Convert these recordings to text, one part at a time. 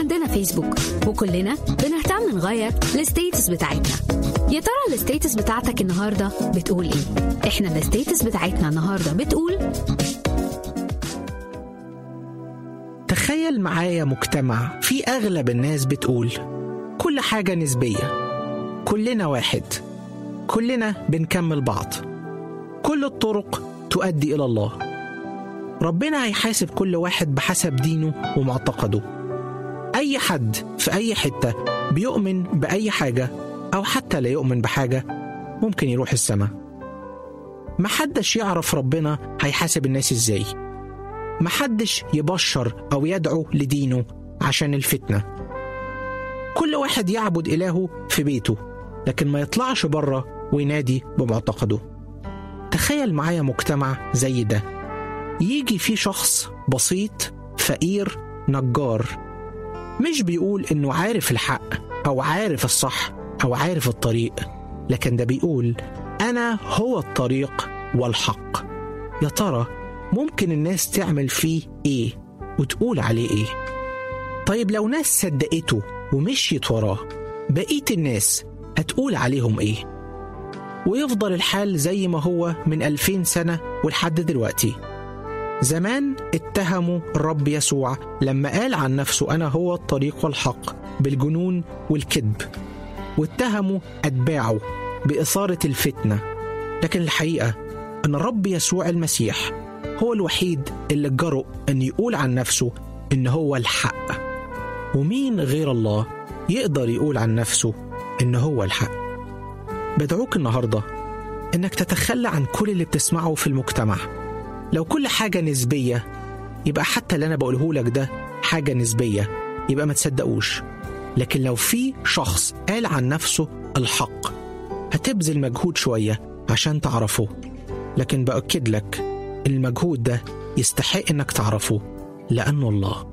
عندنا فيسبوك وكلنا بنهتم نغير الستيتس بتاعتنا يا ترى الستيتس بتاعتك النهارده بتقول ايه احنا الستيتس بتاعتنا النهارده بتقول تخيل معايا مجتمع فيه أغلب الناس بتقول كل حاجة نسبية كلنا واحد كلنا بنكمل بعض كل الطرق تؤدي إلى الله ربنا هيحاسب كل واحد بحسب دينه ومعتقده أي حد في أي حتة بيؤمن بأي حاجة أو حتى لا يؤمن بحاجة ممكن يروح السماء محدش يعرف ربنا هيحاسب الناس ازاي محدش يبشر أو يدعو لدينه عشان الفتنة كل واحد يعبد إلهه في بيته لكن ما يطلعش بره وينادي بمعتقده تخيل معايا مجتمع زي ده يجي فيه شخص بسيط فقير نجار مش بيقول إنه عارف الحق أو عارف الصح أو عارف الطريق لكن ده بيقول أنا هو الطريق والحق يا ترى ممكن الناس تعمل فيه إيه وتقول عليه إيه طيب لو ناس صدقته ومشيت وراه بقية الناس هتقول عليهم إيه ويفضل الحال زي ما هو من ألفين سنة ولحد دلوقتي زمان اتهموا الرب يسوع لما قال عن نفسه أنا هو الطريق والحق بالجنون والكذب واتهموا أتباعه بإثارة الفتنة لكن الحقيقة أن الرب يسوع المسيح هو الوحيد اللي جرؤ أن يقول عن نفسه إن هو الحق ومين غير الله يقدر يقول عن نفسه إن هو الحق بدعوك النهاردة إنك تتخلى عن كل اللي بتسمعه في المجتمع لو كل حاجة نسبية يبقى حتى اللي أنا بقوله لك ده حاجة نسبية يبقى ما تصدقوش لكن لو في شخص قال عن نفسه الحق هتبذل مجهود شوية عشان تعرفه لكن بأكد لك المجهود ده يستحق إنك تعرفه لأنه الله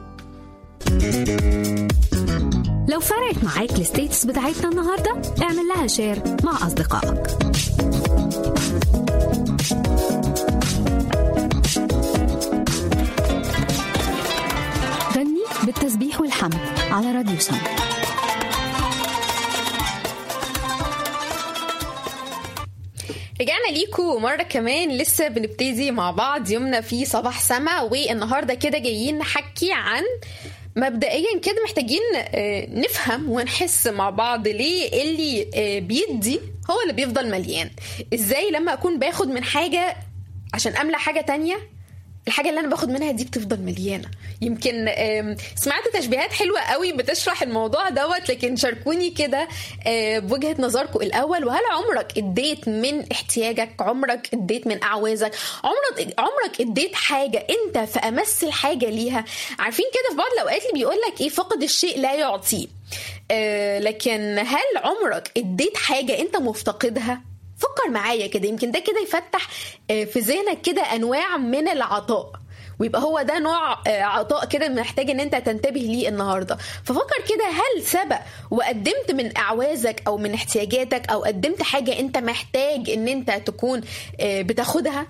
لو فرقت معاك الستيتس بتاعتنا النهارده اعمل لها شير مع اصدقائك غني بالتسبيح والحمد على راديو سم رجعنا ليكم مرة كمان لسه بنبتدي مع بعض يومنا في صباح سما والنهاردة كده جايين نحكي عن مبدئيا كده محتاجين آه، نفهم ونحس مع بعض ليه اللي آه، بيدي هو اللي بيفضل مليان ازاي لما اكون باخد من حاجة عشان املى حاجة تانية الحاجة اللي أنا باخد منها دي بتفضل مليانة يمكن آم، سمعت تشبيهات حلوة قوي بتشرح الموضوع دوت لكن شاركوني كده آه، بوجهة نظركم الأول وهل عمرك اديت من احتياجك عمرك اديت من أعوازك عمرك عمرك اديت حاجة أنت في أمس الحاجة ليها عارفين كده في بعض الأوقات اللي بيقول لك إيه فقد الشيء لا يعطيه آه، لكن هل عمرك اديت حاجة أنت مفتقدها فكر معايا كده يمكن ده كده يفتح آه، في ذهنك كده انواع من العطاء ويبقى هو ده نوع آه، عطاء كده محتاج ان انت تنتبه ليه النهارده ففكر كده هل سبق وقدمت من اعوازك او من احتياجاتك او قدمت حاجه انت محتاج ان انت تكون آه، بتاخدها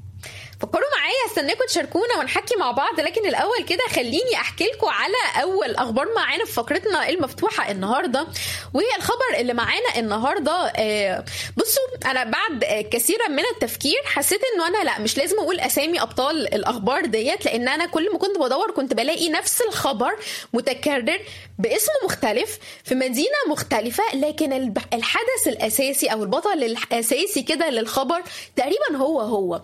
فكروا معايا استناكم تشاركونا ونحكي مع بعض لكن الاول كده خليني احكي لكم على اول اخبار معانا في فقرتنا المفتوحه النهارده وهي الخبر اللي معانا النهارده آه، بصوا انا بعد آه، كثيرا من التفكير حسيت انه انا لا مش لازم اقول اسامي ابطال الاخبار ديت لان انا كل ما كنت بدور كنت بلاقي نفس الخبر متكرر باسم مختلف في مدينه مختلفه لكن الب- الحدث الاساسي او البطل الاساسي كده للخبر تقريبا هو هو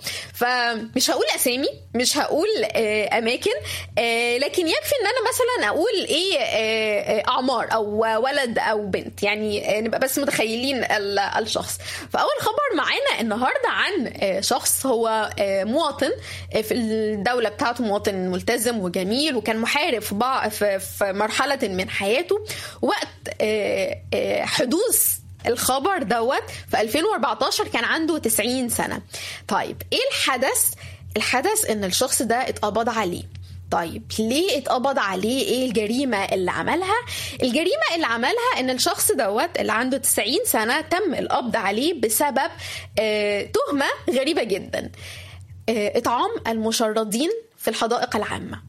فمش هقول اسامي مش هقول آه، اماكن آه، لكن يكفي ان انا مثلا اقول ايه آه، آه، اعمار او ولد او بنت يعني آه، نبقى بس متخيلين ال- الشخص فاول خبر معانا النهارده عن آه، شخص هو آه، مواطن آه، في الدوله بتاعته مواطن ملتزم وجميل وكان محارب في بع- في في مرحله من حياته وقت آه، آه، حدوث الخبر دوت في 2014 كان عنده 90 سنة طيب ايه الحدث الحدث ان الشخص ده اتقبض عليه طيب ليه اتقبض عليه ايه الجريمة اللي عملها الجريمة اللي عملها ان الشخص دوت اللي عنده 90 سنة تم القبض عليه بسبب آه تهمة غريبة جدا آه اطعام المشردين في الحدائق العامة